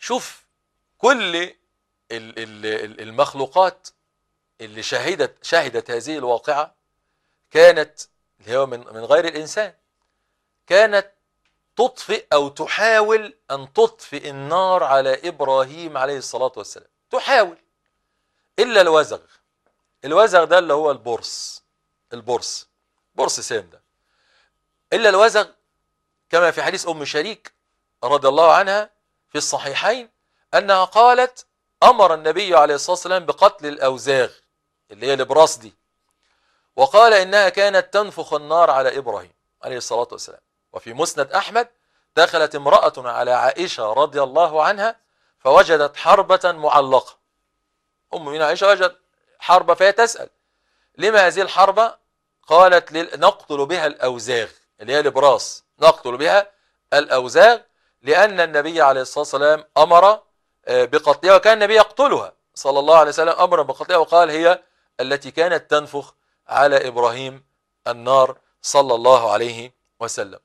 شوف كل ال- ال- ال- المخلوقات اللي شهدت شهدت هذه الواقعة كانت اللي هو من من غير الإنسان كانت تطفئ أو تحاول أن تطفئ النار على إبراهيم عليه الصلاة والسلام تحاول إلا الوزغ الوزغ ده اللي هو البرص البرص برص سام ده إلا الوزغ كما في حديث أم شريك رضي الله عنها في الصحيحين أنها قالت أمر النبي عليه الصلاة والسلام بقتل الأوزاغ اللي هي البراس دي وقال إنها كانت تنفخ النار على إبراهيم عليه الصلاة والسلام وفي مسند أحمد دخلت امرأة على عائشة رضي الله عنها فوجدت حربة معلقة أم من عائشة وجدت حربة فهي تسأل لما هذه الحربة قالت لل... نقتل بها الأوزاغ اللي هي البراس نقتل بها الأوزاغ لأن النبي عليه الصلاة والسلام أمر آه، بقتلها وكان النبي يقتلها صلى الله عليه وسلم أمر بقتلها وقال هي التي كانت تنفخ على إبراهيم النار صلى الله عليه وسلم